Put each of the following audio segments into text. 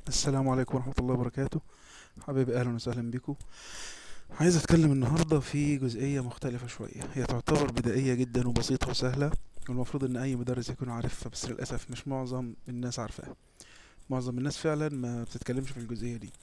السلام عليكم ورحمة الله وبركاته حبيبي أهلا وسهلا بكم عايز أتكلم النهاردة في جزئية مختلفة شوية هي تعتبر بدائية جدا وبسيطة وسهلة والمفروض إن أي مدرس يكون عارفها بس للأسف مش معظم الناس عارفاها معظم الناس فعلا ما بتتكلمش في الجزئية دي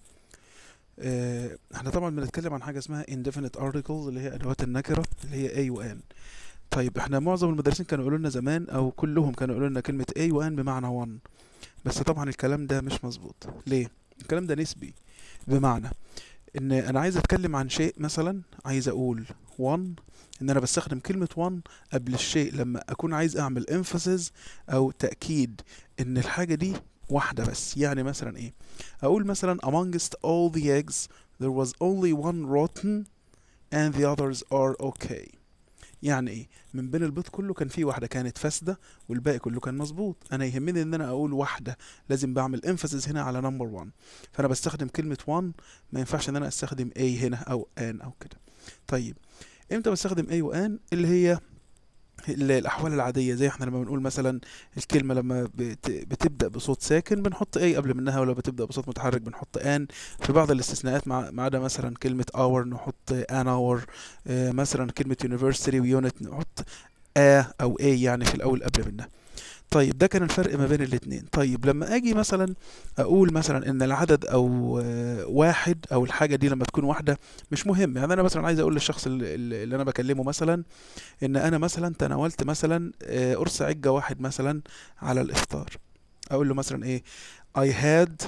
آه، احنا طبعا بنتكلم عن حاجة اسمها indefinite articles اللي هي أدوات النكرة اللي هي A و N طيب احنا معظم المدرسين كانوا يقولوا لنا زمان أو كلهم كانوا يقولوا لنا كلمة A و N بمعنى one بس طبعا الكلام ده مش مظبوط ليه الكلام ده نسبي بمعنى ان انا عايز اتكلم عن شيء مثلا عايز اقول one ان انا بستخدم كلمة one قبل الشيء لما اكون عايز اعمل emphasis او تأكيد ان الحاجة دي واحدة بس يعني مثلا ايه اقول مثلا amongst all the eggs there was only one rotten and the others are okay يعني ايه من بين البيض كله كان في واحده كانت فاسده والباقي كله كان مظبوط انا يهمني ان انا اقول واحده لازم بعمل emphasis هنا على نمبر 1 فانا بستخدم كلمه 1 ما ينفعش ان انا استخدم a هنا او an او كده طيب امتى بستخدم a و an اللي هي ال- الأحوال العادية زي احنا لما بنقول مثلا الكلمة لما بت- بتبدأ بصوت ساكن بنحط A قبل منها ولو بتبدأ بصوت متحرك بنحط an في بعض الاستثناءات مع ما عدا مثلا كلمة hour نحط an hour آه، مثلا كلمة university ويونت نحط a أو a يعني في الأول قبل منها طيب ده كان الفرق ما بين الاتنين طيب لما اجي مثلا اقول مثلا ان العدد او آه، واحد او الحاجه دي لما تكون واحده مش مهم يعني انا مثلا عايز اقول للشخص اللي, اللي انا بكلمه مثلا ان انا مثلا تناولت مثلا آه، قرص عجه واحد مثلا على الافطار اقول له مثلا ايه I had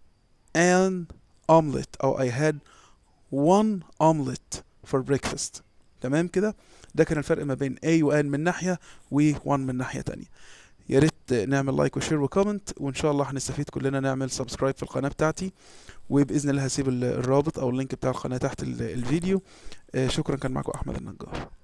an omelet او I had one omelet for breakfast تمام كده ده كان الفرق ما بين A و N من ناحية و 1 من ناحية تانية يا ريت نعمل لايك وشير وكومنت وان شاء الله هنستفيد كلنا نعمل سبسكرايب في القناة بتاعتي وبإذن الله هسيب ال- الرابط او اللينك بتاع القناة تحت ال- الفيديو آه، شكرا كان معكم احمد النجار